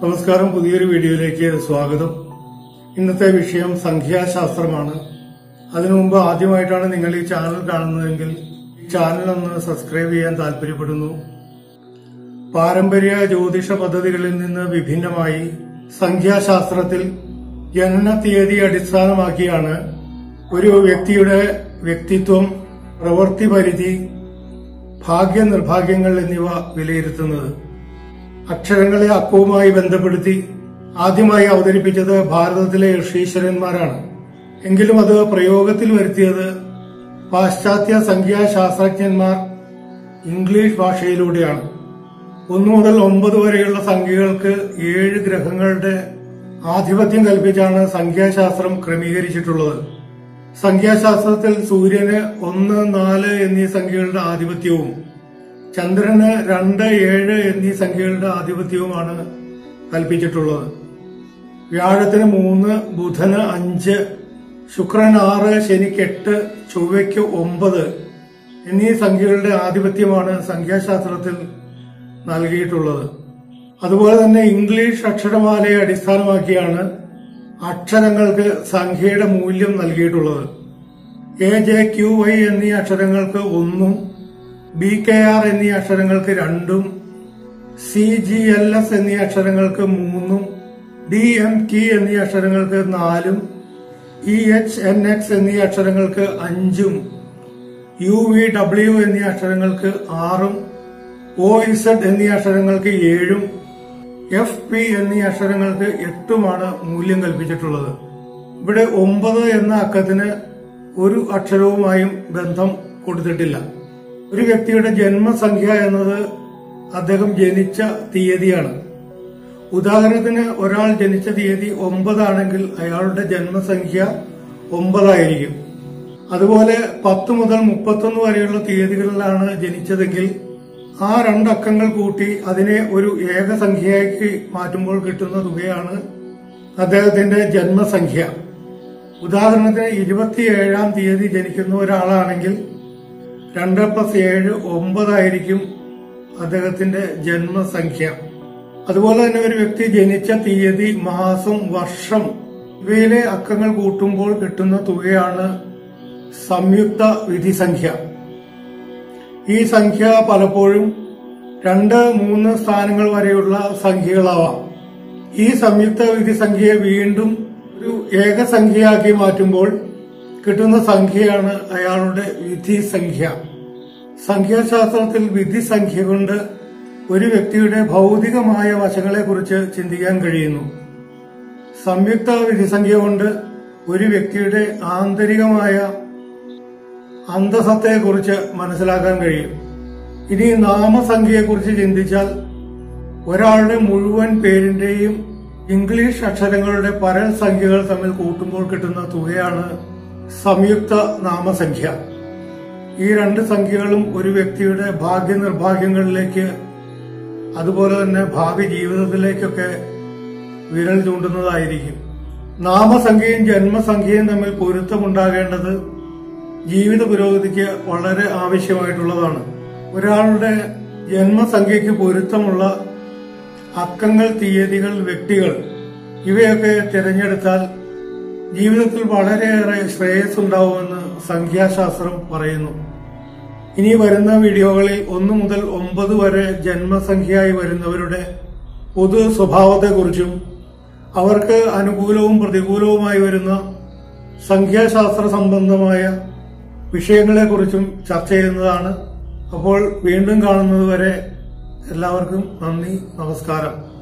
നമസ്കാരം പുതിയൊരു വീഡിയോയിലേക്ക് സ്വാഗതം ഇന്നത്തെ വിഷയം സംഖ്യാശാസ്ത്രമാണ് അതിനു മുമ്പ് ആദ്യമായിട്ടാണ് നിങ്ങൾ ഈ ചാനൽ കാണുന്നതെങ്കിൽ ഈ ചാനൽ ഒന്ന് സബ്സ്ക്രൈബ് ചെയ്യാൻ താല്പര്യപ്പെടുന്നു പാരമ്പര്യ ജ്യോതിഷ പദ്ധതികളിൽ നിന്ന് വിഭിന്നമായി സംഖ്യാശാസ്ത്രത്തിൽ ജനന തീയതി അടിസ്ഥാനമാക്കിയാണ് ഒരു വ്യക്തിയുടെ വ്യക്തിത്വം പ്രവൃത്തി പരിധി ഭാഗ്യ നിർഭാഗ്യങ്ങൾ എന്നിവ വിലയിരുത്തുന്നത് അക്ഷരങ്ങളെ അക്കവുമായി ബന്ധപ്പെടുത്തി ആദ്യമായി അവതരിപ്പിച്ചത് ഭാരതത്തിലെ ഋഷീശ്വരന്മാരാണ് എങ്കിലും അത് പ്രയോഗത്തിൽ വരുത്തിയത് പാശ്ചാത്യ സംഖ്യാശാസ്ത്രജ്ഞന്മാർ ഇംഗ്ലീഷ് ഭാഷയിലൂടെയാണ് ഒന്നു മുതൽ ഒമ്പത് വരെയുള്ള സംഖ്യകൾക്ക് ഏഴ് ഗ്രഹങ്ങളുടെ ആധിപത്യം കൽപ്പിച്ചാണ് സംഖ്യാശാസ്ത്രം ക്രമീകരിച്ചിട്ടുള്ളത് സംഖ്യാശാസ്ത്രത്തിൽ സൂര്യന് ഒന്ന് നാല് എന്നീ സംഖ്യകളുടെ ആധിപത്യവും ചന്ദ്രന് രണ്ട് ഏഴ് എന്നീ സംഖ്യകളുടെ ആധിപത്യവുമാണ് കൽപ്പിച്ചിട്ടുള്ളത് വ്യാഴത്തിന് മൂന്ന് ബുധന് അഞ്ച് ശുക്രൻ ആറ് ശനിക്ക് എട്ട് ചൊവ്വയ്ക്ക് ഒമ്പത് എന്നീ സംഖ്യകളുടെ ആധിപത്യമാണ് സംഖ്യാശാസ്ത്രത്തിൽ നൽകിയിട്ടുള്ളത് അതുപോലെ തന്നെ ഇംഗ്ലീഷ് അക്ഷരമാലയെ അടിസ്ഥാനമാക്കിയാണ് അക്ഷരങ്ങൾക്ക് സംഖ്യയുടെ മൂല്യം നൽകിയിട്ടുള്ളത് എ ജെ ക്യു വൈ എന്നീ അക്ഷരങ്ങൾക്ക് ഒന്നും ബി കെ ആർ എന്നീ അക്ഷരങ്ങൾക്ക് രണ്ടും സി ജി എൽ എസ് എന്നീ അക്ഷരങ്ങൾക്ക് മൂന്നും ഡി എം ടി എന്നീ അക്ഷരങ്ങൾക്ക് നാലും ഇ എച്ച് എൻ എക്സ് എന്നീ അക്ഷരങ്ങൾക്ക് അഞ്ചും യു വി ഡബ്ല്യു എന്നീ അക്ഷരങ്ങൾക്ക് ആറും ഒ ഇസഡ് എന്നീ അക്ഷരങ്ങൾക്ക് ഏഴും എഫ് പി എന്നീ അക്ഷരങ്ങൾക്ക് എട്ടുമാണ് മൂല്യം കൽപ്പിച്ചിട്ടുള്ളത് ഇവിടെ ഒമ്പത് എന്ന അക്കത്തിന് ഒരു അക്ഷരവുമായും ബന്ധം കൊടുത്തിട്ടില്ല ഒരു വ്യക്തിയുടെ ജന്മസംഖ്യ എന്നത് അദ്ദേഹം ജനിച്ച തീയതിയാണ് ഉദാഹരണത്തിന് ഒരാൾ ജനിച്ച തീയതി ഒമ്പതാണെങ്കിൽ അയാളുടെ ജന്മസംഖ്യ ഒമ്പതായിരിക്കും അതുപോലെ പത്ത് മുതൽ മുപ്പത്തൊന്ന് വരെയുള്ള തീയതികളിലാണ് ജനിച്ചതെങ്കിൽ ആ രണ്ടക്കങ്ങൾ കൂട്ടി അതിനെ ഒരു ഏകസംഖ്യയാക്കി മാറ്റുമ്പോൾ കിട്ടുന്ന തുകയാണ് അദ്ദേഹത്തിന്റെ ജന്മസംഖ്യ ഉദാഹരണത്തിന് ഇരുപത്തിയേഴാം തീയതി ജനിക്കുന്ന ഒരാളാണെങ്കിൽ രണ്ട് പ്ലസ് ഏഴ് ഒമ്പതായിരിക്കും അദ്ദേഹത്തിന്റെ ജന്മസംഖ്യ അതുപോലെ തന്നെ ഒരു വ്യക്തി ജനിച്ച തീയതി മാസം വർഷം ഇവയിലെ അക്കങ്ങൾ കൂട്ടുമ്പോൾ കിട്ടുന്ന തുകയാണ് സംയുക്ത വിധിസംഖ്യ ഈ സംഖ്യ പലപ്പോഴും രണ്ട് മൂന്ന് സ്ഥാനങ്ങൾ വരെയുള്ള സംഖ്യകളാവാം ഈ സംയുക്ത വിധിസംഖ്യയെ വീണ്ടും ഒരു ഏകസംഖ്യയാക്കി മാറ്റുമ്പോൾ കിട്ടുന്ന സംഖ്യയാണ് അയാളുടെ വിധിസംഖ്യ സംഖ്യാശാസ്ത്രത്തിൽ വിധിസംഖ്യ കൊണ്ട് ഒരു വ്യക്തിയുടെ ഭൗതികമായ വശങ്ങളെക്കുറിച്ച് ചിന്തിക്കാൻ കഴിയുന്നു സംയുക്ത വിധിസംഖ്യ കൊണ്ട് ഒരു വ്യക്തിയുടെ ആന്തരികമായ അന്തസത്തയെക്കുറിച്ച് മനസ്സിലാക്കാൻ കഴിയും ഇനി നാമസംഖ്യയെക്കുറിച്ച് ചിന്തിച്ചാൽ ഒരാളുടെ മുഴുവൻ പേരിന്റെയും ഇംഗ്ലീഷ് അക്ഷരങ്ങളുടെ പരൽ സംഖ്യകൾ തമ്മിൽ കൂട്ടുമ്പോൾ കിട്ടുന്ന തുകയാണ് സംയുക്ത നാമസംഖ്യ ഈ രണ്ട് സംഖ്യകളും ഒരു വ്യക്തിയുടെ ഭാഗ്യ നിർഭാഗ്യങ്ങളിലേക്ക് അതുപോലെ തന്നെ ഭാവി ജീവിതത്തിലേക്കൊക്കെ വിരൽ ചൂണ്ടുന്നതായിരിക്കും നാമസംഖ്യയും ജന്മസംഖ്യയും തമ്മിൽ പൊരുത്തമുണ്ടാകേണ്ടത് ജീവിത പുരോഗതിക്ക് വളരെ ആവശ്യമായിട്ടുള്ളതാണ് ഒരാളുടെ ജന്മസംഖ്യയ്ക്ക് പൊരുത്തമുള്ള അക്കങ്ങൾ തീയതികൾ വ്യക്തികൾ ഇവയൊക്കെ തിരഞ്ഞെടുത്താൽ ജീവിതത്തിൽ വളരെയേറെ ശ്രേയസ് ഉണ്ടാവുമെന്ന് സംഖ്യാശാസ്ത്രം പറയുന്നു ഇനി വരുന്ന വീഡിയോകളിൽ ഒന്നു മുതൽ ഒമ്പത് വരെ ജന്മസംഖ്യയായി വരുന്നവരുടെ പൊതു സ്വഭാവത്തെക്കുറിച്ചും അവർക്ക് അനുകൂലവും പ്രതികൂലവുമായി വരുന്ന സംഖ്യാശാസ്ത്ര സംബന്ധമായ വിഷയങ്ങളെക്കുറിച്ചും ചർച്ച ചെയ്യുന്നതാണ് അപ്പോൾ വീണ്ടും കാണുന്നതുവരെ എല്ലാവർക്കും നന്ദി നമസ്കാരം